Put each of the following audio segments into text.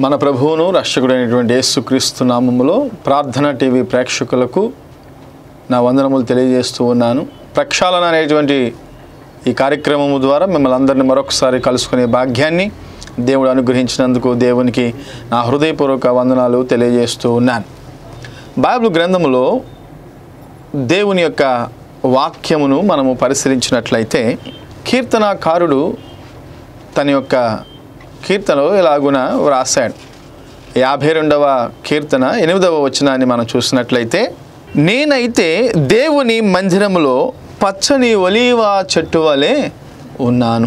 మన ప్రభువును రక్షకుడైనటువంటి యేసుక్రీస్తు నామములో ప్రార్థన టీవీ ప్రేక్షకులకు నా వందనములు తెలియజేస్తూ ఉన్నాను ప్రక్షాళన అనేటువంటి ఈ కార్యక్రమము ద్వారా మిమ్మల్ని అందరినీ మరొకసారి కలుసుకునే భాగ్యాన్ని దేవుడు అనుగ్రహించినందుకు దేవునికి నా హృదయపూర్వక వందనాలు తెలియజేస్తూ ఉన్నాను బైబిల్ గ్రంథములో దేవుని యొక్క వాక్యమును మనము పరిశీలించినట్లయితే కీర్తనాకారుడు తన యొక్క కీర్తనలో ఇలాగున వ్రాశాడు యాభై రెండవ కీర్తన ఎనిమిదవ వచనాన్ని మనం చూసినట్లయితే నేనైతే దేవుని మందిరములో పచ్చని ఒలీవ చెట్టు వలె ఉన్నాను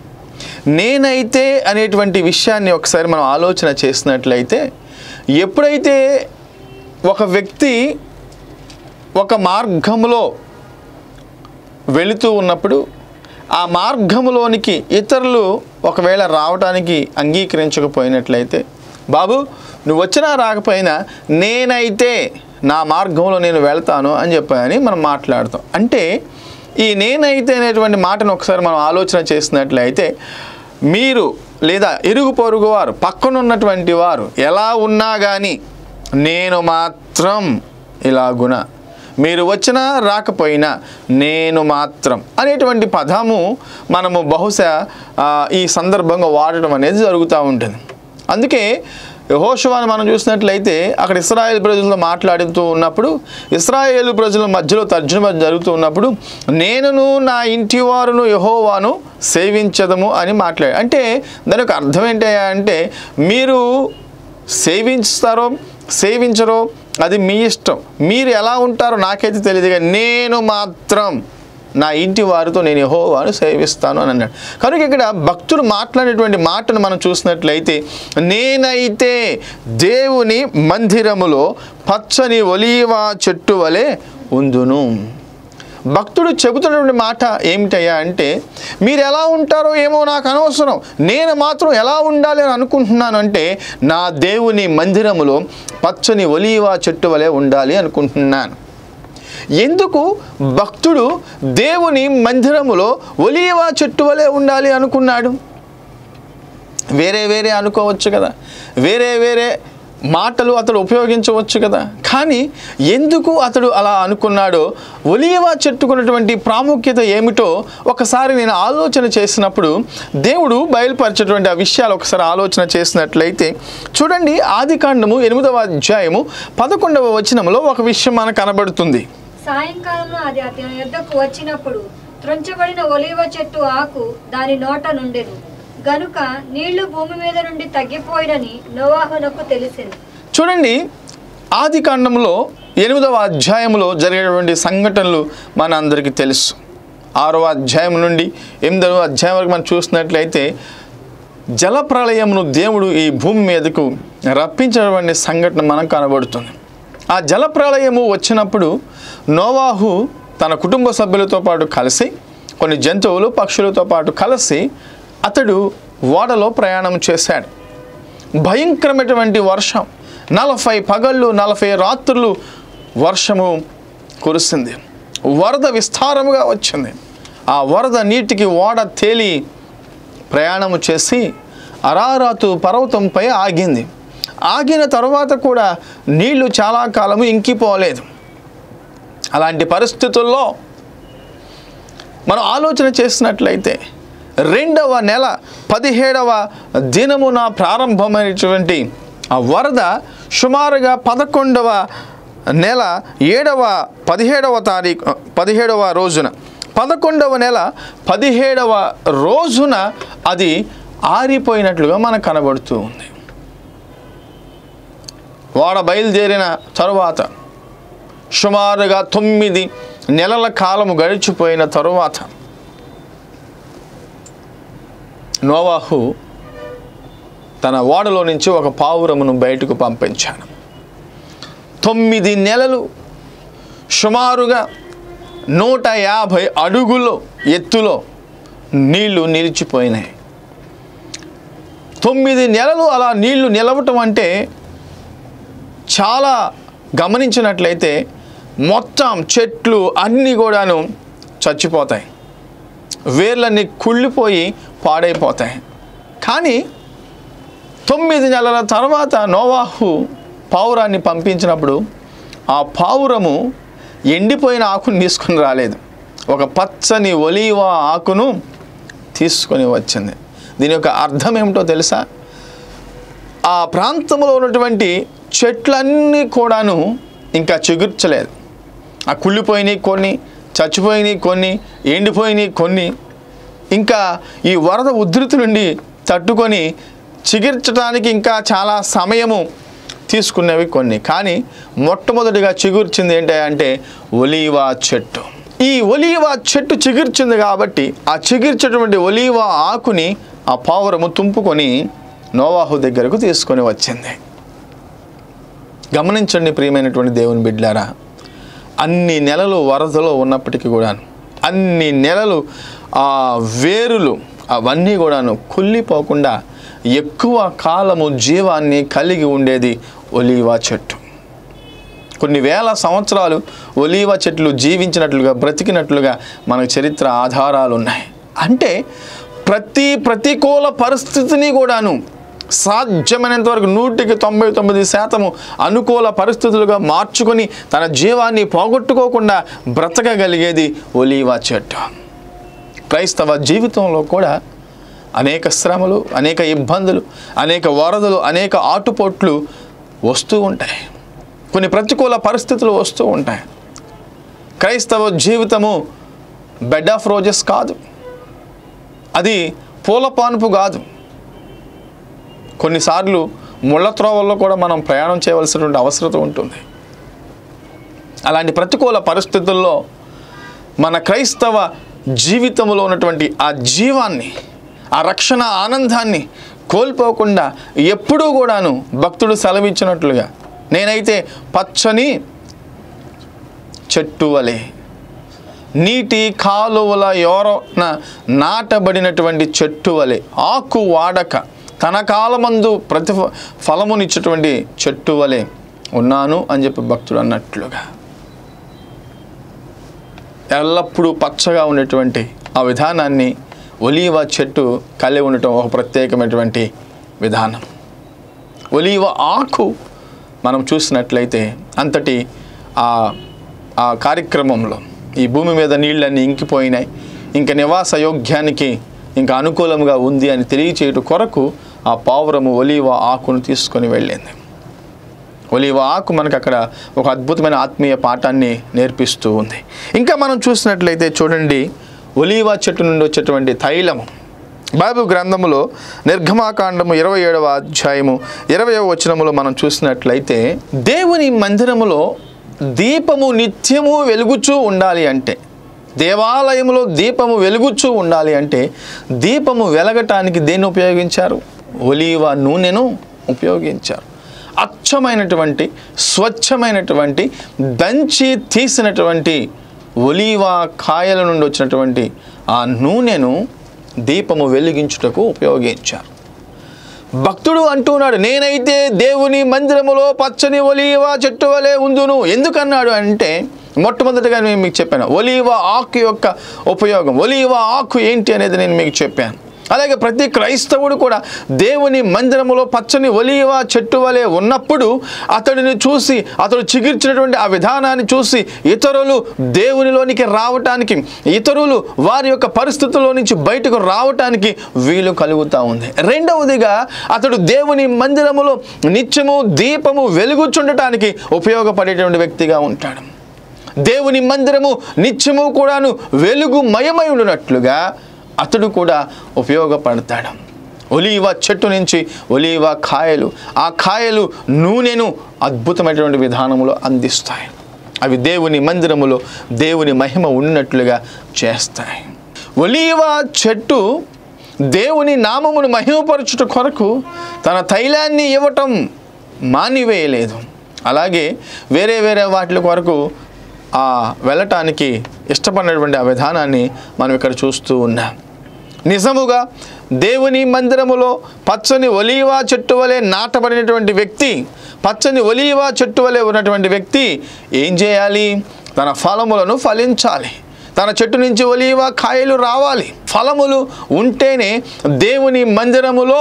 నేనైతే అనేటువంటి విషయాన్ని ఒకసారి మనం ఆలోచన చేసినట్లయితే ఎప్పుడైతే ఒక వ్యక్తి ఒక మార్గములో వెళుతూ ఉన్నప్పుడు ఆ మార్గములోనికి ఇతరులు ఒకవేళ రావడానికి అంగీకరించకపోయినట్లయితే బాబు నువ్వు వచ్చినా రాకపోయినా నేనైతే నా మార్గంలో నేను వెళ్తాను అని చెప్పని మనం మాట్లాడతాం అంటే ఈ నేనైతే అనేటువంటి మాటను ఒకసారి మనం ఆలోచన చేసినట్లయితే మీరు లేదా ఇరుగు పొరుగు వారు పక్కనున్నటువంటి వారు ఎలా ఉన్నా కానీ నేను మాత్రం ఇలాగున మీరు వచ్చినా రాకపోయినా నేను మాత్రం అనేటువంటి పదము మనము బహుశా ఆ, ఈ సందర్భంగా వాడటం అనేది జరుగుతూ ఉంటుంది అందుకే యెహోషువాను మనం చూసినట్లయితే అక్కడ ఇస్రాయేల్ ప్రజలతో మాట్లాడుతూ ఉన్నప్పుడు ఇస్రాయేల్ ప్రజల మధ్యలో తర్జుమ జరుగుతూ ఉన్నప్పుడు నేనును నా ఇంటి వారును యహోవాను సేవించదము అని మాట్లాడు అంటే దాని యొక్క అర్థం ఏంటయ్యా అంటే మీరు సేవించుతారో సేవించరో అది మీ ఇష్టం మీరు ఎలా ఉంటారో నాకైతే తెలియదు కానీ నేను మాత్రం నా ఇంటి వారితో నేను యెహోవాను సేవిస్తాను అని అన్నాడు కనుక ఇక్కడ భక్తుడు మాట్లాడేటువంటి మాటను మనం చూసినట్లయితే నేనైతే దేవుని మందిరములో పచ్చని ఒలీవ చెట్టు వలె ఉందును భక్తుడు చెబుతున్నటువంటి మాట ఏమిటయ్యా అంటే మీరు ఎలా ఉంటారో ఏమో నాకు అనవసరం నేను మాత్రం ఎలా ఉండాలి అని అనుకుంటున్నాను అంటే నా దేవుని మందిరములో పచ్చని ఒలీవా చెట్టు వలె ఉండాలి అనుకుంటున్నాను ఎందుకు భక్తుడు దేవుని మందిరములో ఒలీవా చెట్టు వలె ఉండాలి అనుకున్నాడు వేరే వేరే అనుకోవచ్చు కదా వేరే వేరే మాటలు అతడు ఉపయోగించవచ్చు కదా కానీ ఎందుకు అతడు అలా అనుకున్నాడో ఒలీవా చెట్టుకున్నటువంటి ప్రాముఖ్యత ఏమిటో ఒకసారి నేను ఆలోచన చేసినప్పుడు దేవుడు బయలుపరిచేటువంటి ఆ విషయాలు ఒకసారి ఆలోచన చేసినట్లయితే చూడండి ఆది కాండము ఎనిమిదవ అధ్యాయము పదకొండవ వచనంలో ఒక విషయం మనకు కనబడుతుంది సాయంకాలం అది అతని యొద్దకు వచ్చినప్పుడు త్రుంచబడిన ఒలివ చెట్టు ఆకు దాని నోట నుండెను గనుక నీళ్లు భూమి మీద నుండి తగ్గిపోయినని నోవాహునకు తెలిసింది చూడండి ఆది కాండంలో ఎనిమిదవ అధ్యాయంలో జరిగేటువంటి సంఘటనలు మన అందరికీ తెలుసు ఆరవ అధ్యాయం నుండి ఎనిమిదవ అధ్యాయం వరకు మనం చూసినట్లయితే జలప్రళయమును దేవుడు ఈ భూమి మీదకు రప్పించినటువంటి సంఘటన మనకు కనబడుతుంది ఆ జలప్రళయము వచ్చినప్పుడు నోవాహు తన కుటుంబ సభ్యులతో పాటు కలిసి కొన్ని జంతువులు పక్షులతో పాటు కలిసి అతడు ఓడలో ప్రయాణం చేశాడు భయంకరమైనటువంటి వర్షం నలభై పగళ్ళు నలభై రాత్రులు వర్షము కురిసింది వరద విస్తారముగా వచ్చింది ఆ వరద నీటికి ఓడ తేలి ప్రయాణము చేసి అరారాతు పర్వతంపై ఆగింది ఆగిన తర్వాత కూడా నీళ్లు చాలా కాలము ఇంకిపోలేదు అలాంటి పరిస్థితుల్లో మనం ఆలోచన చేసినట్లయితే రెండవ నెల పదిహేడవ దినమున ప్రారంభమైనటువంటి ఆ వరద సుమారుగా పదకొండవ నెల ఏడవ పదిహేడవ తారీఖు పదిహేడవ రోజున పదకొండవ నెల పదిహేడవ రోజున అది ఆరిపోయినట్లుగా మనకు కనబడుతూ ఉంది వాడ బయలుదేరిన తరువాత సుమారుగా తొమ్మిది నెలల కాలము గడిచిపోయిన తరువాత నోవాహు తన ఓడలో నుంచి ఒక పావురమును బయటకు పంపించాడు తొమ్మిది నెలలు సుమారుగా నూట యాభై అడుగులో ఎత్తులో నీళ్లు నిలిచిపోయినాయి తొమ్మిది నెలలు అలా నీళ్లు నిలవటం అంటే చాలా గమనించినట్లయితే మొత్తం చెట్లు అన్నీ కూడాను చచ్చిపోతాయి వేర్లన్నీ కుళ్ళిపోయి పాడైపోతాయి కానీ తొమ్మిది నెలల తర్వాత నోవాహు పావురాన్ని పంపించినప్పుడు ఆ పావురము ఎండిపోయిన ఆకును తీసుకుని రాలేదు ఒక పచ్చని ఒలీవ ఆకును తీసుకొని వచ్చింది దీని యొక్క అర్థం ఏమిటో తెలుసా ఆ ప్రాంతంలో ఉన్నటువంటి చెట్లన్నీ కూడాను ఇంకా చిగుర్చలేదు ఆ కుళ్ళిపోయినాయి కొన్ని చచ్చిపోయినాయి కొన్ని ఎండిపోయినాయి కొన్ని ఇంకా ఈ వరద ఉధృతి నుండి తట్టుకొని చిగుర్చడానికి ఇంకా చాలా సమయము తీసుకునేవి కొన్ని కానీ మొట్టమొదటిగా చిగుర్చింది ఏంటి అంటే ఒలీవా చెట్టు ఈ ఒలీవా చెట్టు చిగుర్చింది కాబట్టి ఆ చిగుర్చేటువంటి ఒలీవా ఆకుని ఆ పావురము తుంపుకొని నోవాహు దగ్గరకు తీసుకొని వచ్చింది గమనించండి ప్రియమైనటువంటి దేవుని బిడ్లారా అన్ని నెలలు వరదలో ఉన్నప్పటికీ కూడాను అన్ని నెలలు ఆ వేరులు అవన్నీ కూడాను కుళ్ళిపోకుండా ఎక్కువ కాలము జీవాన్ని కలిగి ఉండేది ఒలీవా చెట్టు కొన్ని వేల సంవత్సరాలు ఒలీవ చెట్లు జీవించినట్లుగా బ్రతికినట్లుగా మనకు చరిత్ర ఆధారాలు ఉన్నాయి అంటే ప్రతి ప్రతికూల పరిస్థితిని కూడాను సాధ్యమైనంత వరకు నూటికి తొంభై తొమ్మిది శాతము అనుకూల పరిస్థితులుగా మార్చుకొని తన జీవాన్ని పోగొట్టుకోకుండా బ్రతకగలిగేది ఒలీవా చెట్టు క్రైస్తవ జీవితంలో కూడా అనేక శ్రమలు అనేక ఇబ్బందులు అనేక వరదలు అనేక ఆటుపోట్లు వస్తూ ఉంటాయి కొన్ని ప్రతికూల పరిస్థితులు వస్తూ ఉంటాయి క్రైస్తవ జీవితము బెడ్ ఆఫ్ రోజెస్ కాదు అది పూల పానుపు కాదు కొన్నిసార్లు ముళ్ళ త్రోవల్లో కూడా మనం ప్రయాణం చేయవలసినటువంటి అవసరం ఉంటుంది అలాంటి ప్రతికూల పరిస్థితుల్లో మన క్రైస్తవ జీవితంలో ఉన్నటువంటి ఆ జీవాన్ని ఆ రక్షణ ఆనందాన్ని కోల్పోకుండా ఎప్పుడూ కూడాను భక్తుడు సెలవిచ్చినట్లుగా నేనైతే పచ్చని చెట్టు వలె నీటి కాలువల యోరన నాటబడినటువంటి చెట్టు వలె ఆకు వాడక తన కాలమందు ప్రతి ఫలమునిచ్చేటువంటి చెట్టు వలె ఉన్నాను అని చెప్పి భక్తుడు అన్నట్లుగా ఎల్లప్పుడూ పచ్చగా ఉండేటువంటి ఆ విధానాన్ని ఒలీవ చెట్టు కలిగి ఉండటం ఒక ప్రత్యేకమైనటువంటి విధానం ఒలీవ ఆకు మనం చూసినట్లయితే అంతటి ఆ ఆ కార్యక్రమంలో ఈ భూమి మీద నీళ్ళన్నీ ఇంకిపోయినాయి ఇంకా నివాస యోగ్యానికి ఇంకా అనుకూలంగా ఉంది అని తెలియచేయటం కొరకు ఆ పావురము ఒలీవ ఆకును తీసుకొని వెళ్ళింది ఒలీవ ఆకు మనకు అక్కడ ఒక అద్భుతమైన ఆత్మీయ పాఠాన్ని నేర్పిస్తూ ఉంది ఇంకా మనం చూసినట్లయితే చూడండి ఒలీవ చెట్టు నుండి వచ్చేటువంటి తైలము బైబిల్ గ్రంథములో నిర్గమాకాండము ఇరవై ఏడవ అధ్యాయము ఇరవయవ వచనములో మనం చూసినట్లయితే దేవుని మందిరములో దీపము నిత్యము వెలుగుచూ ఉండాలి అంటే దేవాలయంలో దీపము వెలుగుచూ ఉండాలి అంటే దీపము వెలగటానికి దేన్ని ఉపయోగించారు ఒలీవ నూనెను ఉపయోగించారు అచ్చమైనటువంటి స్వచ్ఛమైనటువంటి దంచి తీసినటువంటి ఒలీవా కాయల నుండి వచ్చినటువంటి ఆ నూనెను దీపము వెలిగించుటకు ఉపయోగించారు భక్తుడు అంటున్నాడు నేనైతే దేవుని మందిరములో పచ్చని ఒలీవ చెట్టు వలె ఉందును ఎందుకన్నాడు అంటే మొట్టమొదటిగా నేను మీకు చెప్పాను ఒలీవ ఆకు యొక్క ఉపయోగం ఒలీవ ఆకు ఏంటి అనేది నేను మీకు చెప్పాను అలాగే ప్రతి క్రైస్తవుడు కూడా దేవుని మందిరములో పచ్చని ఒలీవ చెట్టు వలె ఉన్నప్పుడు అతడిని చూసి అతడు చిగిర్చినటువంటి ఆ విధానాన్ని చూసి ఇతరులు దేవునిలోనికి రావటానికి ఇతరులు వారి యొక్క పరిస్థితుల్లో నుంచి బయటకు రావటానికి వీలు కలుగుతూ ఉంది రెండవదిగా అతడు దేవుని మందిరములో నిత్యము దీపము వెలుగుచుండటానికి ఉపయోగపడేటువంటి వ్యక్తిగా ఉంటాడు దేవుని మందిరము నిత్యము కూడాను వెలుగుమయమై ఉండినట్లుగా అతడు కూడా ఉపయోగపడతాడు ఒలీవ చెట్టు నుంచి ఒలీవ కాయలు ఆ కాయలు నూనెను అద్భుతమైనటువంటి విధానములో అందిస్తాయి అవి దేవుని మందిరములో దేవుని మహిమ ఉన్నట్లుగా చేస్తాయి ఒలీవ చెట్టు దేవుని నామమును మహిమపరచుట కొరకు తన తైలాన్ని ఇవ్వటం మానివేయలేదు అలాగే వేరే వేరే వాటి కొరకు ఆ వెళ్ళటానికి ఇష్టపడినటువంటి ఆ విధానాన్ని మనం ఇక్కడ చూస్తూ ఉన్నాం నిజముగా దేవుని మందిరములో పచ్చని ఒలీవా చెట్టు వలె నాటబడినటువంటి వ్యక్తి పచ్చని ఒలీవా చెట్టు వలె ఉన్నటువంటి వ్యక్తి ఏం చేయాలి తన ఫలములను ఫలించాలి తన చెట్టు నుంచి ఒలీవా కాయలు రావాలి ఫలములు ఉంటేనే దేవుని మందిరములో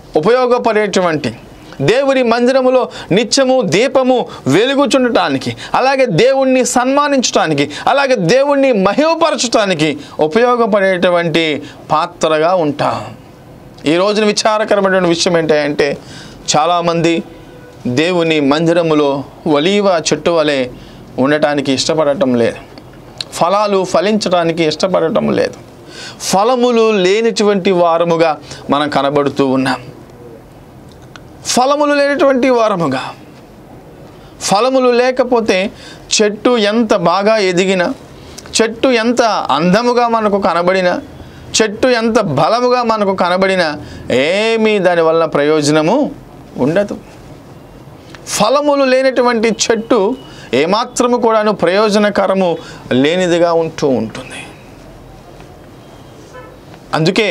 ఉపయోగపడేటువంటి దేవుని మందిరములో నిత్యము దీపము వెలుగుచుండటానికి అలాగే దేవుణ్ణి సన్మానించటానికి అలాగే దేవుణ్ణి మహిమపరచటానికి ఉపయోగపడేటువంటి పాత్రగా ఉంటాం ఈ రోజున విచారకరమైనటువంటి విషయం ఏంటంటే చాలామంది దేవుని మందిరములో ఒలీవ చెట్టు వలె ఉండటానికి ఇష్టపడటం లేదు ఫలాలు ఫలించడానికి ఇష్టపడటం లేదు ఫలములు లేనిటువంటి వారముగా మనం కనబడుతూ ఉన్నాం ఫలములు లేనటువంటి వారముగా ఫలములు లేకపోతే చెట్టు ఎంత బాగా ఎదిగినా చెట్టు ఎంత అందముగా మనకు కనబడినా చెట్టు ఎంత బలముగా మనకు కనబడినా ఏమీ దానివల్ల ప్రయోజనము ఉండదు ఫలములు లేనటువంటి చెట్టు ఏమాత్రము కూడాను ప్రయోజనకరము లేనిదిగా ఉంటూ ఉంటుంది అందుకే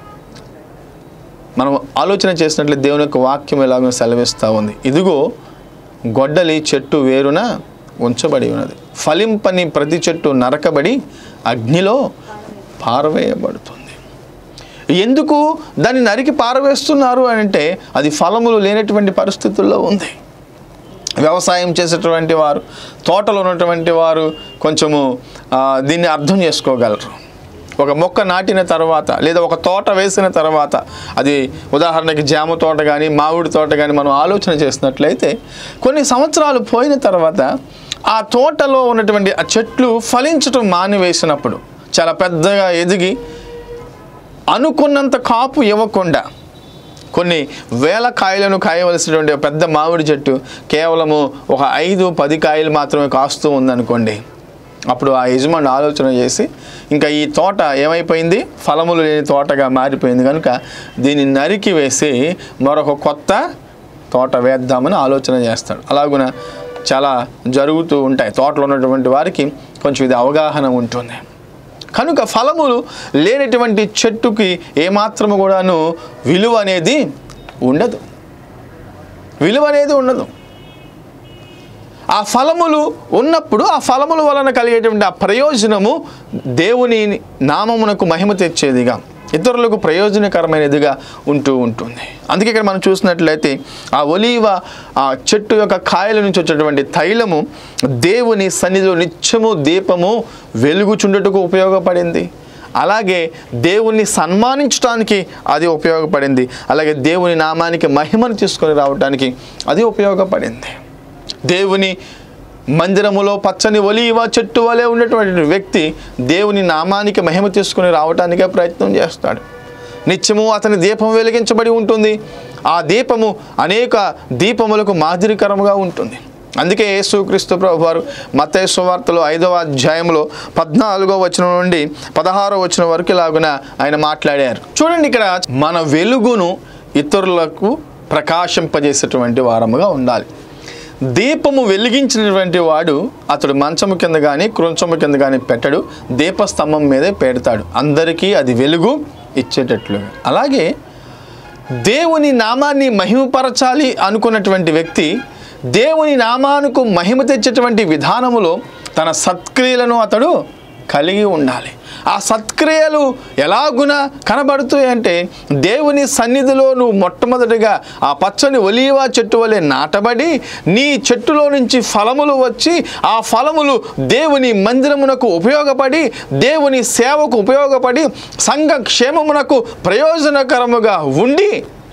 మనం ఆలోచన చేసినట్లు దేవుని యొక్క వాక్యం ఎలాగో సెలవిస్తూ ఉంది ఇదిగో గొడ్డలి చెట్టు వేరున ఉంచబడి ఉన్నది ఫలింపని ప్రతి చెట్టు నరకబడి అగ్నిలో పారవేయబడుతుంది ఎందుకు దాన్ని నరికి పారవేస్తున్నారు అని అంటే అది ఫలములు లేనటువంటి పరిస్థితుల్లో ఉంది వ్యవసాయం చేసేటువంటి వారు తోటలో ఉన్నటువంటి వారు కొంచెము ఆ, దీన్ని అర్థం చేసుకోగలరు ఒక మొక్క నాటిన తర్వాత లేదా ఒక తోట వేసిన తర్వాత అది ఉదాహరణకి జామ తోట కానీ మామిడి తోట కానీ మనం ఆలోచన చేసినట్లయితే కొన్ని సంవత్సరాలు పోయిన తర్వాత ఆ తోటలో ఉన్నటువంటి ఆ చెట్లు ఫలించటం మానివేసినప్పుడు చాలా పెద్దగా ఎదిగి అనుకున్నంత కాపు ఇవ్వకుండా కొన్ని వేల కాయలను కాయవలసినటువంటి ఒక పెద్ద మామిడి చెట్టు కేవలము ఒక ఐదు పది కాయలు మాత్రమే కాస్తూ ఉందనుకోండి అప్పుడు ఆ యజమాని ఆలోచన చేసి ఇంకా ఈ తోట ఏమైపోయింది ఫలములు లేని తోటగా మారిపోయింది కనుక దీన్ని నరికి వేసి మరొక కొత్త తోట వేద్దామని ఆలోచన చేస్తాడు అలాగున చాలా జరుగుతూ ఉంటాయి తోటలో ఉన్నటువంటి వారికి కొంచెం ఇది అవగాహన ఉంటుంది కనుక ఫలములు లేనటువంటి చెట్టుకి ఏమాత్రము కూడాను విలువ అనేది ఉండదు విలువ అనేది ఉండదు ఆ ఫలములు ఉన్నప్పుడు ఆ ఫలముల వలన కలిగేటువంటి ఆ ప్రయోజనము దేవుని నామమునకు మహిమ తెచ్చేదిగా ఇతరులకు ప్రయోజనకరమైనదిగా ఉంటూ ఉంటుంది అందుకే ఇక్కడ మనం చూసినట్లయితే ఆ ఒలీవ ఆ చెట్టు యొక్క కాయల నుంచి వచ్చేటువంటి తైలము దేవుని సన్నిధిలో నిత్యము దీపము వెలుగుచుండుటకు ఉపయోగపడింది అలాగే దేవుణ్ణి సన్మానించడానికి అది ఉపయోగపడింది అలాగే దేవుని నామానికి మహిమను తీసుకొని రావడానికి అది ఉపయోగపడింది దేవుని మందిరములో పచ్చని ఒలీవ చెట్టు వలె ఉన్నటువంటి వ్యక్తి దేవుని నామానికి మహిమ తీసుకుని రావటానికే ప్రయత్నం చేస్తాడు నిత్యము అతని దీపం వెలిగించబడి ఉంటుంది ఆ దీపము అనేక దీపములకు మాదిరికరముగా ఉంటుంది అందుకే యేసుక్రీస్తు ప్రభు వారు మత్తయి సువార్తలో ఐదవ అధ్యాయంలో పద్నాలుగో వచనం నుండి పదహారో వచనం వరకు ఇలాగున ఆయన మాట్లాడారు చూడండి ఇక్కడ మన వెలుగును ఇతరులకు ప్రకాశింపజేసేటువంటి వారముగా ఉండాలి దీపము వెలిగించినటువంటి వాడు అతడు మంచము కింద కానీ కృంచము కింద కానీ పెట్టడు దీపస్తంభం మీదే పెడతాడు అందరికీ అది వెలుగు ఇచ్చేటట్లు అలాగే దేవుని నామాన్ని మహిమపరచాలి అనుకున్నటువంటి వ్యక్తి దేవుని నామానికి మహిమ తెచ్చేటువంటి విధానములో తన సత్క్రియలను అతడు కలిగి ఉండాలి ఆ సత్క్రియలు ఎలాగున కనబడుతాయి అంటే దేవుని సన్నిధిలో నువ్వు మొట్టమొదటిగా ఆ పచ్చని ఒలీవా చెట్టు వలె నాటబడి నీ చెట్టులో నుంచి ఫలములు వచ్చి ఆ ఫలములు దేవుని మందిరమునకు ఉపయోగపడి దేవుని సేవకు ఉపయోగపడి సంఘ క్షేమమునకు ప్రయోజనకరముగా ఉండి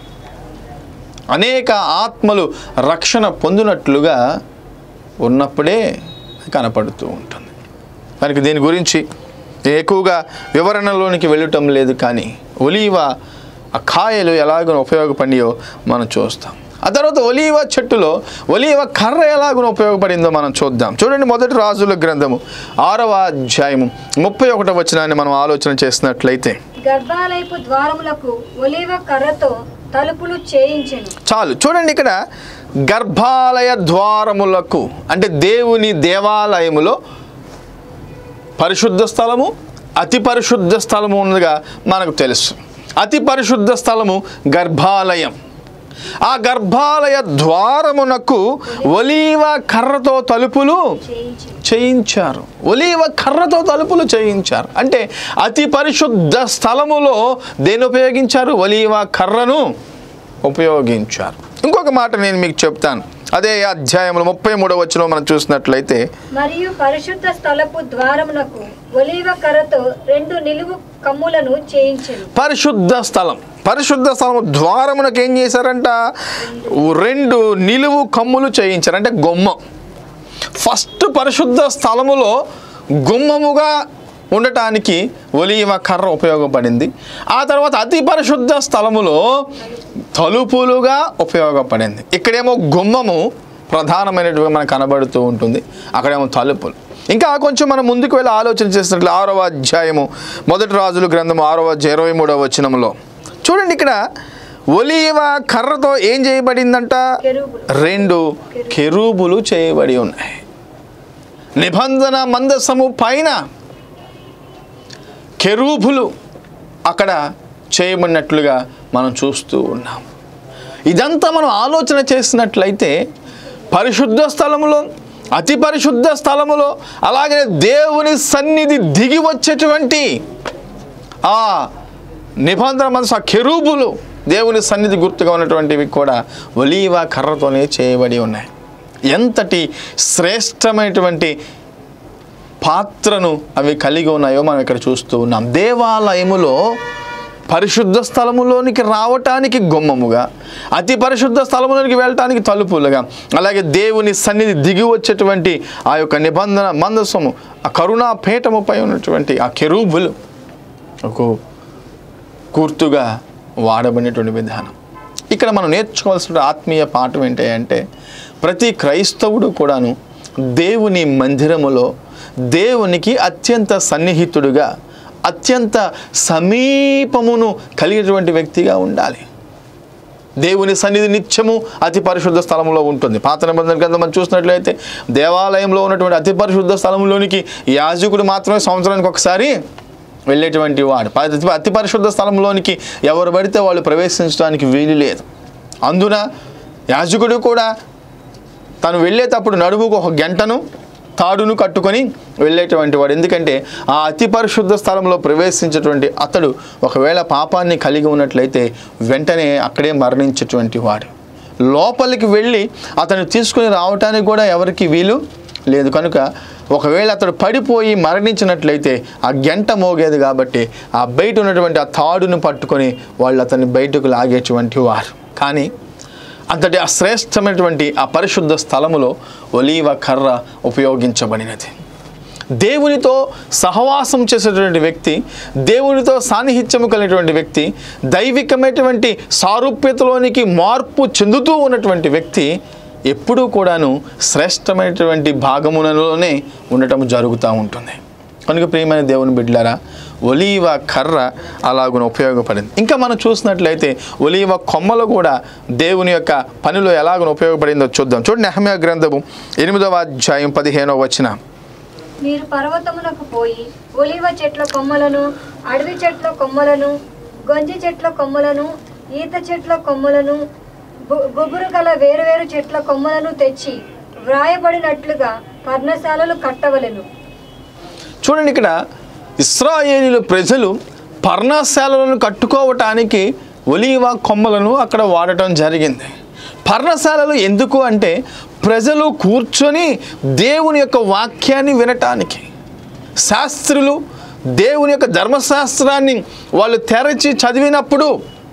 అనేక ఆత్మలు రక్షణ పొందినట్లుగా ఉన్నప్పుడే కనపడుతూ ఉంటుంది మనకి దీని గురించి ఎక్కువగా వివరణలోనికి వెళ్ళటం లేదు కానీ ఒలీవ ఆ కాయలు ఎలాగో ఉపయోగపడియో మనం చూస్తాం ఆ తర్వాత ఒలీవ చెట్టులో ఒలీవ కర్ర ఎలాగో ఉపయోగపడిందో మనం చూద్దాం చూడండి మొదటి రాజుల గ్రంథము ఆరవ అధ్యాయము ముప్పై ఒకటో వచనాన్ని మనం ఆలోచన చేసినట్లయితే గర్భాలయపు ద్వారములకు ఒలీవ కర్రతో తలుపులు చేయించెను చాలు చూడండి ఇక్కడ గర్భాలయ ద్వారములకు అంటే దేవుని దేవాలయములో పరిశుద్ధ స్థలము అతి పరిశుద్ధ స్థలము ఉన్నదిగా మనకు తెలుసు అతి పరిశుద్ధ స్థలము గర్భాలయం ఆ గర్భాలయ ద్వారమునకు ఒలీవ కర్రతో తలుపులు చేయించెను చేయించారు ఒలీవ కర్రతో తలుపులు చేయించారు అంటే అతి పరిశుద్ధ స్థలములో దేని ఉపయోగించారు ఒలీవ కర్రను ఉపయోగించారు ఇంకొక మాట నేను మీకు చెప్తాను అదే అధ్యాయంలో ముప్పై మూడవ వచ్చిన మనం చూసినట్లయితే మరియు పరిశుద్ధ స్థలపు ద్వారమునకు ఒలీవ కర్రతో రెండు నిలువు కమ్ములను చేయించెను పరిశుద్ధ స్థలం పరిశుద్ధ స్థలం ద్వారమునకు ఏం చేశారంట రెండు నిలువు కమ్ములు చేయించారు అంటే గుమ్మం ఫస్ట్ పరిశుద్ధ స్థలములో గుమ్మముగా ఉండటానికి ఒలివ కర్ర ఉపయోగపడింది ఆ తర్వాత అతి పరిశుద్ధ స్థలములో తలుపులుగా ఉపయోగపడింది ఇక్కడేమో గుమ్మము ప్రధానమైనటువంటి మనకు కనబడుతూ ఉంటుంది అక్కడేమో తలుపులు ఇంకా కొంచెం మనం ముందుకు వెళ్ళి ఆలోచన చేసినట్లు ఆరవ అధ్యాయము మొదటి రాజుల గ్రంథము ఆరవ అధ్యాయం ఇరవై మూడవ వచనంలో చూడండి ఇక్కడ ఒలీవ కర్రతో ఏం చేయబడిందంట కెరూబులు. రెండు కెరూబులు చేయబడి ఉన్నాయి నిబంధన మందసము పైన కెరూబులు అక్కడ చేయబడినట్లుగా మనం చూస్తూ ఉన్నాం ఇదంతా మనం ఆలోచన చేసినట్లయితే పరిశుద్ధ స్థలములో అతి పరిశుద్ధ స్థలములో అలాగే దేవుని సన్నిధి దిగి వచ్చేటువంటి ఆ నిబంధన మనసు ఆ కెరూబులు దేవుని సన్నిధి గుర్తుగా ఉన్నటువంటివి కూడా ఒలీవ కర్రతోనే చేయబడి ఉన్నాయి ఎంతటి శ్రేష్టమైనటువంటి పాత్రను అవి కలిగి ఉన్నాయో మనం ఇక్కడ చూస్తూ ఉన్నాం దేవాలయములో పరిశుద్ధ స్థలములోనికి రావటానికి గుమ్మముగా అతి పరిశుద్ధ స్థలములోనికి వెళ్ళటానికి తలుపులుగా అలాగే దేవుని సన్నిధి దిగి వచ్చేటువంటి ఆ యొక్క నిబంధన మందసము ఆ కరుణా పీఠముపై ఉన్నటువంటి ఆ కెరూబులు ఒక గుర్తుగా వాడబడినటువంటి విధానం ఇక్కడ మనం నేర్చుకోవాల్సిన ఆత్మీయ పాఠం ఏంటి అంటే ప్రతి క్రైస్తవుడు కూడాను దేవుని మందిరములో దేవునికి అత్యంత సన్నిహితుడుగా అత్యంత సమీపమును కలిగినటువంటి వ్యక్తిగా ఉండాలి దేవుని సన్నిధి నిత్యము అతి పరిశుద్ధ స్థలంలో ఉంటుంది పాత నిబంధన కింద మనం చూసినట్లయితే దేవాలయంలో ఉన్నటువంటి అతి పరిశుద్ధ స్థలంలోనికి యాజకుడు మాత్రమే సంవత్సరానికి ఒకసారి వెళ్ళేటువంటి వాడు అతి అతి పరిశుద్ధ స్థలంలోనికి ఎవరు పడితే వాళ్ళు ప్రవేశించడానికి వీలు లేదు అందున యాజకుడు కూడా తను వెళ్ళేటప్పుడు నడుముకు ఒక గంటను తాడును కట్టుకొని వెళ్ళేటువంటి వాడు ఎందుకంటే ఆ అతి పరిశుద్ధ స్థలంలో ప్రవేశించేటువంటి అతడు ఒకవేళ పాపాన్ని కలిగి ఉన్నట్లయితే వెంటనే అక్కడే మరణించేటువంటి వాడు లోపలికి వెళ్ళి అతను తీసుకుని రావటానికి కూడా ఎవరికి వీలు లేదు కనుక ఒకవేళ అతడు పడిపోయి మరణించినట్లయితే ఆ గంట మోగేది కాబట్టి ఆ బయట ఉన్నటువంటి ఆ తాడును పట్టుకొని వాళ్ళు అతన్ని బయటకు లాగేటువంటి వారు కానీ అంతటి అశ్రేష్టమైనటువంటి ఆ పరిశుద్ధ స్థలములో ఒలీవ కర్ర ఉపయోగించబడినది దేవునితో సహవాసం చేసేటువంటి వ్యక్తి దేవునితో సాన్నిహిత్యము కలిగినటువంటి వ్యక్తి దైవికమైనటువంటి సారూప్యతలోనికి మార్పు చెందుతూ ఉన్నటువంటి వ్యక్తి ఎప్పుడూ కూడాను శ్రేష్టమైనటువంటి భాగములలోనే ఉండటం జరుగుతూ ఉంటుంది కనుక ప్రియమైన దేవుని బిడ్డలారా ఒలీవ కర్ర అలాగున ఉపయోగపడింది ఇంకా మనం చూసినట్లయితే ఒలీవ కొమ్మలు కూడా దేవుని యొక్క పనిలో ఎలాగున ఉపయోగపడిందో చూద్దాం చూడండి నెహమ్యా గ్రంథము ఎనిమిదవ అధ్యాయం పదిహేనవ వచ్చిన మీరు పర్వతమునకు పోయి ఒలివ చెట్ల కొమ్మలను అడవి చెట్ల కొమ్మలను గొంజి చెట్ల కొమ్మలను ఈత చెట్ల కొమ్మలను గు- గుబురు గల వేరువేరు చెట్ల కొమ్మలను తెచ్చి వ్రాయబడినట్లుగా పర్ణశాలలు కట్టవలెను చూడండి ఇక్కడ ఇస్రాయేలీలు ప్రజలు పర్ణశాలలను కట్టుకోవటానికి ఒలీవ కొమ్మలను అక్కడ వాడటం జరిగింది పర్ణశాలలు ఎందుకు అంటే ప్రజలు కూర్చొని దేవుని యొక్క వాక్యాన్ని వినటానికి శాస్త్రులు దేవుని యొక్క ధర్మశాస్త్రాన్ని వాళ్ళు తెరచి చదివినప్పుడు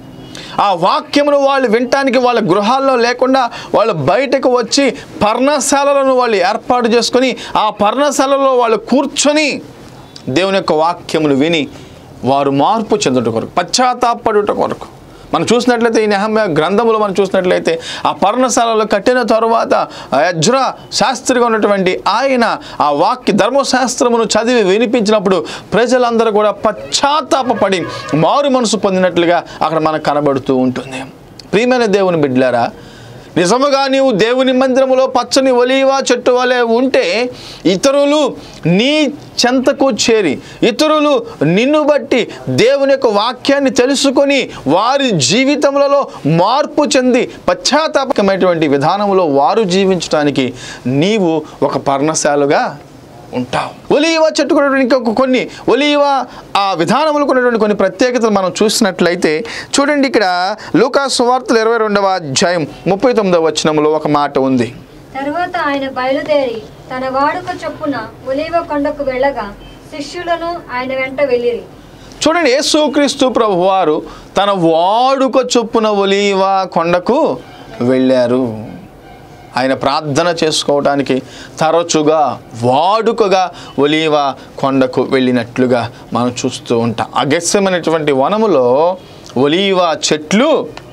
ఆ వాక్యమును వాళ్ళు వినటానికి వాళ్ళ గృహాల్లో లేకుండా వాళ్ళు బయటకు వచ్చి పర్ణశాలలను వాళ్ళు ఏర్పాటు చేసుకొని ఆ పర్ణశాలలో వాళ్ళు కూర్చొని దేవుని యొక్క వాక్యములు విని వారు మార్పు చెందుట కొరకు పశ్చాత్తాపడుట కొరకు మనం చూసినట్లయితే ఈ నెహమ్య గ్రంథములో మనం చూసినట్లయితే ఆ పర్ణశాలలో కట్టిన తరువాత ఆ యజ్రా శాస్త్రిగా ఉన్నటువంటి ఆయన ఆ వాక్య ధర్మశాస్త్రమును చదివి వినిపించినప్పుడు ప్రజలందరూ కూడా పశ్చాత్తాపపడి మారు మనసు పొందినట్లుగా అక్కడ మనకు కనబడుతూ ఉంటుంది ప్రియమైన దేవుని బిడ్డలారా నిజముగా నీవు దేవుని మందిరములో పచ్చని ఒలీవా చెట్టు వలె ఉంటే ఇతరులు నీ చెంతకు చేరి ఇతరులు నిన్ను బట్టి దేవుని యొక్క వాక్యాన్ని తెలుసుకొని వారి జీవితములలో మార్పు చెంది పశ్చాత్తాపకమైనటువంటి విధానంలో వారు జీవించడానికి నీవు ఒక పర్ణశాలుగా ఉంటావు ఒలీవ చెట్టుకు ఉన్నటువంటి ఇంకొక కొన్ని ఒలీవ ఆ విధానములకు ఉన్నటువంటి కొన్ని ప్రత్యేకతలు మనం చూసినట్లయితే చూడండి ఇక్కడ లూకా సువార్తలు ఇరవై రెండవ అధ్యాయం ముప్పై తొమ్మిదవ వచనంలో ఒక మాట ఉంది తరువాత ఆయన బయలుదేరి తన వాడుక చొప్పున ఒలీవ కొండకు వెళ్ళగా శిష్యులను ఆయన వెంట వెళ్ళిరి చూడండి యేసుక్రీస్తు ప్రభువారు తన వాడుక చొప్పున ఒలీవ కొండకు వెళ్ళారు ఆయన ప్రార్థన చేసుకోవడానికి తరచుగా వాడుకగా ఒలీవ కొండకు వెళ్ళినట్లుగా మనం చూస్తూ ఉంటాం అగస్యమైనటువంటి వనములో ఒలీవ చెట్లు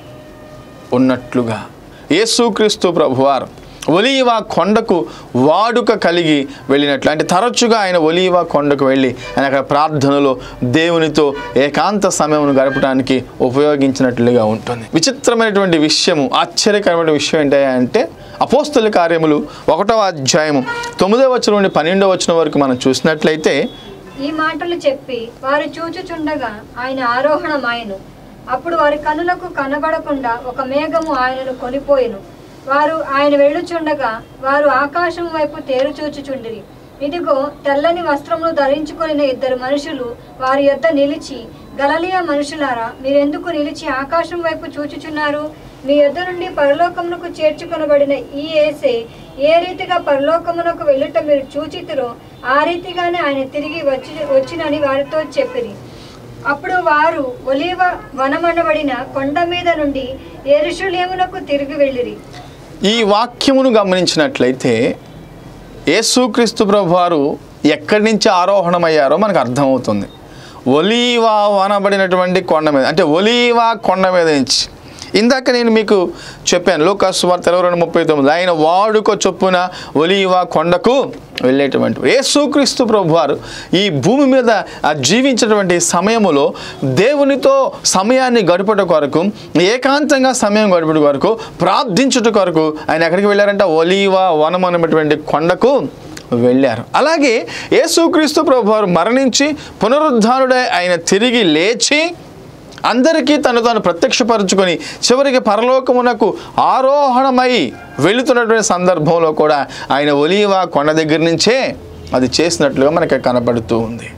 ఉన్నట్లుగా యేసుక్రీస్తు ప్రభువారు ఒలీవ కొండకు వాడుక కలిగి వెళ్ళినట్లు అంటే తరచుగా ఆయన ఒలీవ కొండకు వెళ్ళి ఆయన అక్కడ ప్రార్థనలో దేవునితో ఏకాంత సమయం గడపడానికి ఉపయోగించినట్లుగా ఉంటుంది విచిత్రమైనటువంటి విషయము ఆశ్చర్యకరమైన విషయం ఏంటంటే అపోస్తల కార్యములు ఒకటవ అధ్యాయము తొమ్మిదవ వచనం నుండి పన్నెండవ వచనం వరకు మనం చూసినట్లయితే ఈ మాటలు చెప్పి వారు చూచుచుండగా ఆయన ఆరోహణమాయను అప్పుడు వారి కనులకు కనబడకుండా ఒక మేఘము ఆయనను కొనిపోయెను వారు ఆయన వెళ్ళుచుండగా వారు ఆకాశం వైపు తేరు చూచుచుండిరి ఇదిగో తెల్లని వస్త్రములు ధరించుకొనిన ఇద్దరు మనుషులు వారి యొద్ద నిలిచి గలలియ మనుషులారా మీరెందుకు నిలిచి ఆకాశం వైపు చూచుచున్నారు మీ యొద్ద నుండి పరలోకమునకు చేర్చుకొనబడిన ఈ ఏసే ఏ రీతిగా పరలోకమునకు వెళ్ళుట మీరు చూచితిరో ఆ రీతిగానే ఆయన తిరిగి వచ్చి వచ్చినని వారితో చెప్పిరి అప్పుడు వారు ఒలీవ వనమనబడిన కొండ మీద నుండి ఎరుషులేమునకు తిరిగి వెళ్ళిరి ఈ వాక్యమును గమనించినట్లయితే యేసుక్రీస్తు ప్రభు వారు ఎక్కడి నుంచి ఆరోహణమయ్యారో మనకు అర్థమవుతుంది ఒలీవా వనబడినటువంటి కొండ మీద అంటే ఒలీవా కొండ మీద నుంచి ఇందాక నేను మీకు చెప్పాను లోకాసు వార్త ఇరవై రెండు ముప్పై తొమ్మిది ఆయన వాడుక చొప్పున ఒలీవా కొండకు వెళ్ళేటువంటి యేసుక్రీస్తు ప్రభు వారు ఈ భూమి మీద ఆ జీవించినటువంటి సమయములో దేవునితో సమయాన్ని గడుపుట కొరకు ఏకాంతంగా సమయం గడుపుట కొరకు ప్రార్థించుట కొరకు ఆయన ఎక్కడికి వెళ్ళారంటే ఒలీవా వనం అనేటువంటి కొండకు వెళ్ళారు అలాగే యేసుక్రీస్తు ప్రభు వారు మరణించి పునరుద్ధానుడై ఆయన తిరిగి లేచి అందరికీ తను తాను ప్రత్యక్షపరుచుకొని చివరికి పరలోకమునకు ఆరోహణమై వెళుతున్నటువంటి సందర్భంలో కూడా ఆయన ఒలీవా కొండ దగ్గర నుంచే అది చేసినట్లుగా మనకి కనపడుతూ ఉంది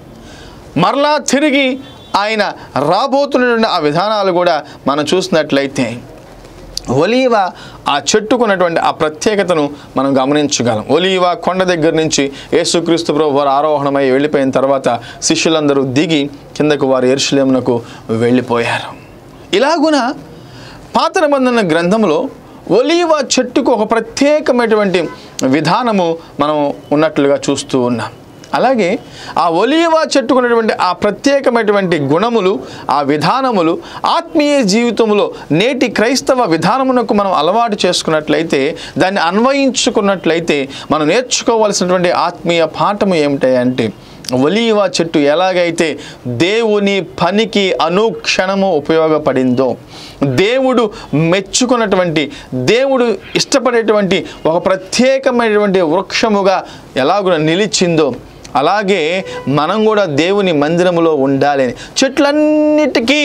మరలా తిరిగి ఆయన రాబోతున్నటువంటి ఆ విధానాలు కూడా మనం చూసినట్లయితే ఒలీవ ఆ చెట్టుకున్నటువంటి ఆ ప్రత్యేకతను మనం గమనించగలం ఒలీవ కొండ దగ్గర నుంచి యేసుక్రీస్తు ప్రభు వారు ఆరోహణమై వెళ్ళిపోయిన తర్వాత శిష్యులందరూ దిగి కిందకు వారు ఎరుషులేమునకు వెళ్ళిపోయారు ఇలాగున పాత నిబంధన గ్రంథంలో ఒలీవ చెట్టుకు ఒక ప్రత్యేకమైనటువంటి విధానము మనం ఉన్నట్లుగా చూస్తూ ఉన్నాం అలాగే ఆ ఒలీవ చెట్టుకున్నటువంటి ఆ ప్రత్యేకమైనటువంటి గుణములు ఆ విధానములు ఆత్మీయ జీవితంలో నేటి క్రైస్తవ విధానమునకు మనం అలవాటు చేసుకున్నట్లయితే దాన్ని అన్వయించుకున్నట్లయితే మనం నేర్చుకోవాల్సినటువంటి ఆత్మీయ పాఠము ఏమిటంటే ఒలీవ చెట్టు ఎలాగైతే దేవుని పనికి అనుక్షణము ఉపయోగపడిందో దేవుడు మెచ్చుకున్నటువంటి దేవుడు ఇష్టపడేటువంటి ఒక ప్రత్యేకమైనటువంటి వృక్షముగా ఎలాగో నిలిచిందో అలాగే మనం కూడా దేవుని మందిరములో ఉండాలని చెట్లన్నిటికీ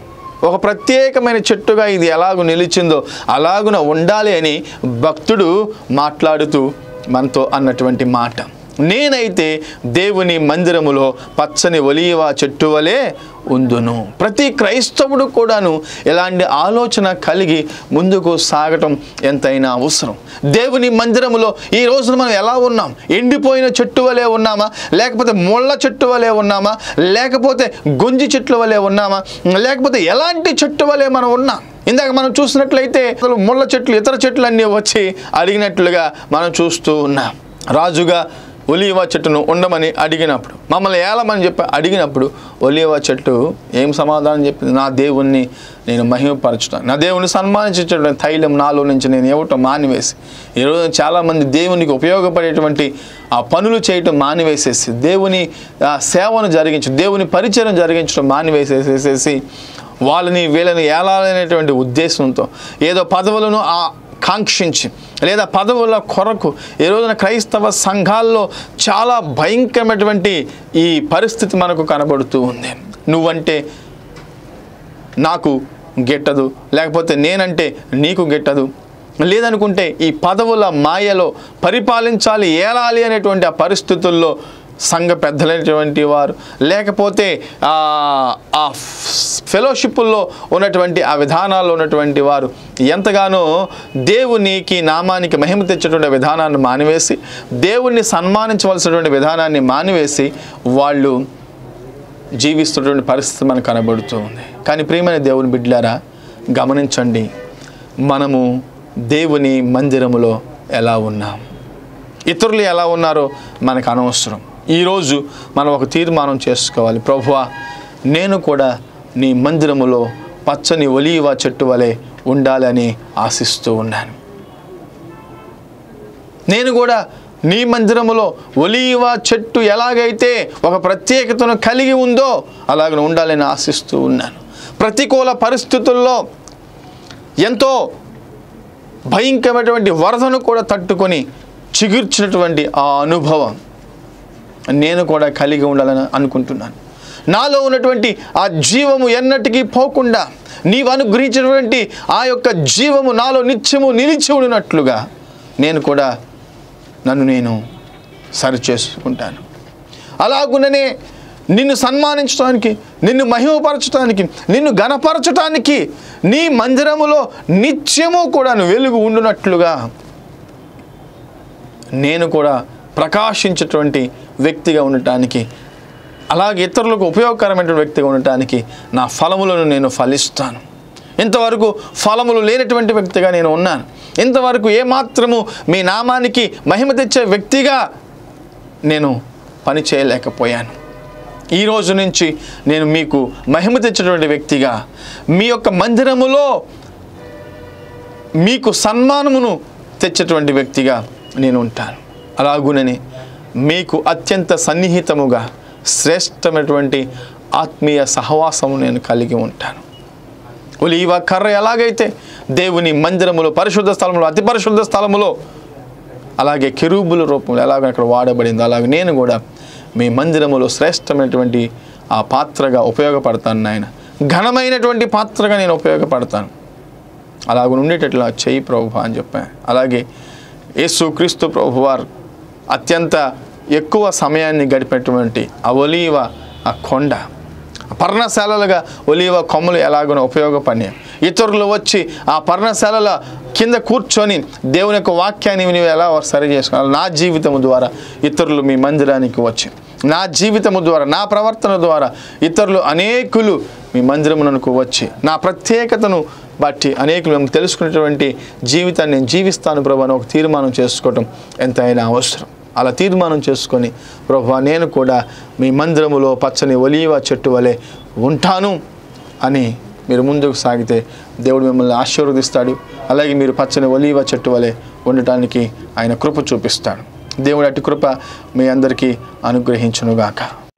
ఒక ప్రత్యేకమైన చెట్టుగా ఇది ఎలాగో నిలిచిందో అలాగున ఉండాలి అని భక్తుడు మాట్లాడుతూ మనతో అన్నటువంటి మాట నేనైతే దేవుని మందిరములో పచ్చని ఒలీవ చెట్టు వలె ఉందును ప్రతి క్రైస్తవుడు కూడాను ఇలాంటి ఆలోచన కలిగి ముందుకు సాగటం ఎంతైనా అవసరం దేవుని మందిరములో ఈ రోజున మనం ఎలా ఉన్నాం ఎండిపోయిన చెట్టు వలె ఉన్నామా లేకపోతే ముళ్ళ చెట్టు వలె ఉన్నామా లేకపోతే గొంజి చెట్ల వలె ఉన్నామా లేకపోతే ఎలాంటి చెట్టు వలె మనం ఉన్నాం ఇందాక మనం చూసినట్లయితే అసలు ముళ్ళ చెట్లు ఇతర చెట్లు అన్నీ వచ్చి అడిగినట్లుగా మనం చూస్తూ ఉన్నాం రాజుగా ఒలీవ చెట్టును ఉండమని అడిగినప్పుడు మమ్మల్ని ఏలమని చెప్పి అడిగినప్పుడు ఒలీవ చెట్టు ఏం సమాధానం చెప్పింది నా దేవుణ్ణి నేను మహిమపరచుతాను నా దేవుని సన్మానించేటువంటి తైలం నాలో నుంచి నేను ఇవ్వటం మానివేసి ఈరోజు చాలామంది దేవునికి ఉపయోగపడేటువంటి ఆ పనులు చేయటం మానివేసేసి దేవుని ఆ, సేవను జరిగించి దేవుని పరిచయం జరిగించడం మానివేసేసేసి వాళ్ళని వీళ్ళని ఏలాలనేటువంటి ఉద్దేశంతో ఏదో పదవులను ఆ కాంక్షించి లేదా పదవుల కొరకు ఈ రోజున క్రైస్తవ సంఘాల్లో చాలా భయంకరమైనటువంటి ఈ పరిస్థితి మనకు కనబడుతూ ఉంది నువ్వంటే నాకు గిట్టదు లేకపోతే నేనంటే నీకు గిట్టదు లేదనుకుంటే ఈ పదవుల మాయలో పరిపాలించాలి ఏలాలి అనేటువంటి ఆ పరిస్థితుల్లో సంఘ పెద్దలైనటువంటి వారు లేకపోతే ఆ ఆ ఫెలోషిప్పుల్లో ఉన్నటువంటి ఆ విధానాల్లో ఉన్నటువంటి వారు ఎంతగానో దేవునికి నామానికి మహిమ తెచ్చేటువంటి విధానాన్ని మానివేసి దేవుణ్ణి సన్మానించవలసినటువంటి విధానాన్ని మానివేసి వాళ్ళు జీవిస్తున్నటువంటి పరిస్థితి మనకు కనబడుతూ ఉంది కానీ ప్రియమైన దేవుని బిడ్డలారా గమనించండి మనము దేవుని మందిరములో ఎలా ఉన్నాం ఇతరులు ఎలా ఉన్నారో మనకు అనవసరం ఈరోజు మనం ఒక తీర్మానం చేసుకోవాలి ప్రభువా నేను కూడా నీ మందిరములో పచ్చని ఒలీవ చెట్టు వలె ఉండాలని ఆశిస్తూ ఉన్నాను నేను కూడా నీ మందిరములో ఒలీవ చెట్టు ఎలాగైతే ఒక ప్రత్యేకతను కలిగి ఉందో అలాగ ఉండాలని ఆశిస్తూ ఉన్నాను ప్రతికూల పరిస్థితుల్లో ఎంతో భయంకరమైనటువంటి వరదను కూడా తట్టుకొని చిగుర్చినటువంటి ఆ అనుభవం నేను కూడా కలిగి ఉండాలని అనుకుంటున్నాను నాలో ఉన్నటువంటి ఆ జీవము ఎన్నటికీ పోకుండా నీవు అనుగ్రహించినటువంటి ఆ యొక్క జీవము నాలో నిత్యము నిలిచి ఉన్నట్లుగా నేను కూడా నన్ను నేను సరి చేసుకుంటాను అలాగుననే నిన్ను సన్మానించడానికి నిన్ను మహిమపరచడానికి నిన్ను గణపరచడానికి నీ మందిరములో నిత్యము కూడా వెలుగు ఉండునట్లుగా నేను కూడా ప్రకాశించేటువంటి వ్యక్తిగా ఉండటానికి అలాగే ఇతరులకు ఉపయోగకరమైనటువంటి వ్యక్తిగా ఉండటానికి నా ఫలములను నేను ఫలిస్తాను ఇంతవరకు ఫలములు లేనటువంటి వ్యక్తిగా నేను ఉన్నాను ఇంతవరకు ఏమాత్రము మీ నామానికి మహిమ తెచ్చే వ్యక్తిగా నేను పని చేయలేకపోయాను ఈ రోజు నుంచి నేను మీకు మహిమ తెచ్చేటువంటి వ్యక్తిగా మీ యొక్క మందిరములో మీకు సన్మానమును తెచ్చేటువంటి వ్యక్తిగా నేను ఉంటాను అలాగునని మీకు అత్యంత సన్నిహితముగా శ్రేష్టమైనటువంటి ఆత్మీయ సహవాసము నేను కలిగి ఉంటాను ఒలీవ కర్ర ఎలాగైతే దేవుని మందిరములో పరిశుద్ధ స్థలములో అతి పరిశుద్ధ స్థలములో అలాగే కెరూబుల రూపంలో ఎలాగ అక్కడ వాడబడిందో అలాగే నేను కూడా మీ మందిరములో శ్రేష్టమైనటువంటి ఆ పాత్రగా ఉపయోగపడతాను నాయన ఘనమైనటువంటి పాత్రగా నేను ఉపయోగపడతాను అలాగ ఉండేటట్లా చేయి ప్రభు అని చెప్పాను అలాగే యేసు క్రీస్తు ప్రభు వారు అత్యంత ఎక్కువ సమయాన్ని గడిపినటువంటి ఆ ఒలీవ ఆ కొండ పర్ణశాలలుగా ఒలీవ కొమ్మలు ఎలాగనో ఉపయోగపడి ఇతరులు వచ్చి ఆ పర్ణశాలల కింద కూర్చొని దేవుని యొక్క వాక్యాన్ని నీవు ఎలా సరి చేసుకోవాలి నా జీవితము ద్వారా ఇతరులు మీ మందిరానికి వచ్చి నా జీవితము ద్వారా నా ప్రవర్తన ద్వారా ఇతరులు అనేకులు మీ మందిరమునకు వచ్చి నా ప్రత్యేకతను బట్టి అనేకులు మేము తెలుసుకునేటువంటి జీవితాన్ని నేను జీవిస్తాను ప్రభు అని ఒక తీర్మానం చేసుకోవటం ఎంతైనా అవసరం అలా తీర్మానం చేసుకొని ప్రభు నేను కూడా మీ మందిరములో పచ్చని ఒలీవ చెట్టు వలె ఉంటాను అని మీరు ముందుకు సాగితే దేవుడు మిమ్మల్ని ఆశీర్వదిస్తాడు అలాగే మీరు పచ్చని ఒలీవ చెట్టు వలె ఉండటానికి ఆయన కృప చూపిస్తాడు దేవుడు అటు కృప మీ అందరికీ అనుగ్రహించునుగాక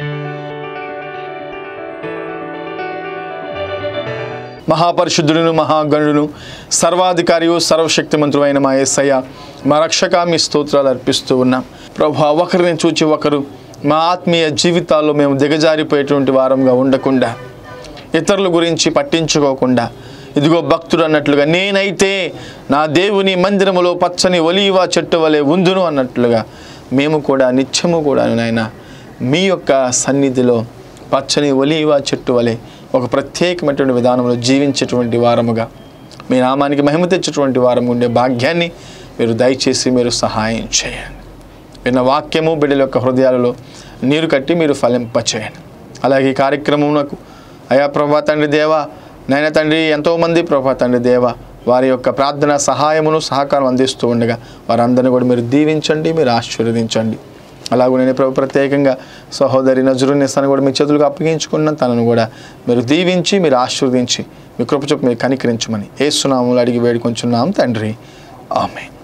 మహాపరిశుద్ధుడును మహాగణుడును సర్వాధికారియు సర్వశక్తిమంతుడైన మా యేసయ్య మా రక్షక మీ స్తోత్రాలు అర్పిస్తూ ఉన్నాం ప్రభు ఒకరిని చూచి ఒకరు మా ఆత్మీయ జీవితాల్లో మేము దిగజారిపోయేటువంటి వారంగా ఉండకుండా ఇతరుల గురించి పట్టించుకోకుండా ఇదిగో భక్తుడు అన్నట్లుగా నేనైతే నా దేవుని మందిరములో పచ్చని ఒలీవ చెట్టు వలె ఉందును అన్నట్లుగా మేము కూడా నిత్యము కూడా నాయన మీ యొక్క సన్నిధిలో పచ్చని ఒలీవ చెట్టు వలె ఒక ప్రత్యేకమైనటువంటి విధానంలో జీవించేటువంటి వారముగా మీ నామానికి మహిమ తెచ్చేటువంటి వారం ఉండే భాగ్యాన్ని మీరు దయచేసి మీరు సహాయం చేయండి విన్న వాక్యము బిడ్డల యొక్క హృదయాలలో నీరు కట్టి మీరు ఫలింపచేయండి అలాగే ఈ కార్యక్రమమునకు అయా ప్రభా తండ్రి దేవ నైనా తండ్రి ఎంతోమంది ప్రభా తండ్రి దేవ వారి యొక్క ప్రార్థన సహాయమును సహకారం అందిస్తూ ఉండగా వారందరినీ కూడా మీరు దీవించండి మీరు ఆశీర్వదించండి అలాగే నేను ప్రభు ప్రత్యేకంగా సహోదరి నజరునిస్తాను కూడా మీ చేతులకు అప్పగించుకున్న తనను కూడా మీరు దీవించి మీరు ఆశీర్వదించి మీ కృప చొప్పు మీరు కనికరించమని ఏ సునాములు అడిగి వేడుకొంచున్నాం తండ్రి ఆమె